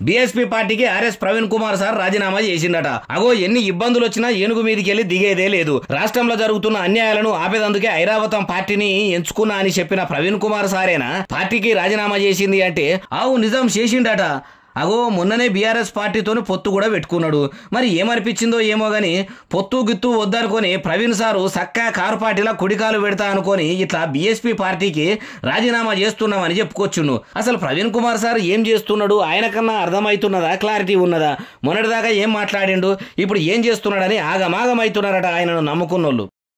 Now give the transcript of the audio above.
BSP పార్టీకి RS Praveen Kumar sir రాజీనామా చేసిండట అగో ఎన్ని ఇబ్బందులు వచ్చినా ఏనుగు మీదకి వెళ్లి దిగేదే లేదు రాష్ట్రంలో జరుగుతున్న అన్యాయాలను ఆపేదందుకే ఐరావతం పార్టీని ఎంచుకున్నా అని చెప్పిన ప్రవీణ్ కుమార్ సారేనా పార్టీకి రాజీనామా చేసింది అంటే ఆవు నిజం చేసిండట అగో మొన్ననే బీఆర్ఎస్ పార్టీతోని పొత్తు కూడా పెట్టుకున్నాడు మరి ఏమనిపించిందో ఏమో గాని పొత్తు గిత్తు వద్దనుకొని ప్రవీణ్ సారు సక్కా కారు పార్టీలా కుడికాలు పెడతా అనుకొని ఇట్లా బీఎస్పీ పార్టీకి రాజీనామా చేస్తున్నామని చెప్పుకొచ్చును అసలు ప్రవీణ్ కుమార్ సార్ ఏం చేస్తున్నాడు ఆయన కన్నా అర్థమవుతున్నదా క్లారిటీ ఉన్నదా మొన్నటిదాకా ఏం మాట్లాడిండు ఇప్పుడు ఏం చేస్తున్నాడని ఆగమాగమవుతున్నారట ఆయనను నమ్ముకున్నోళ్ళు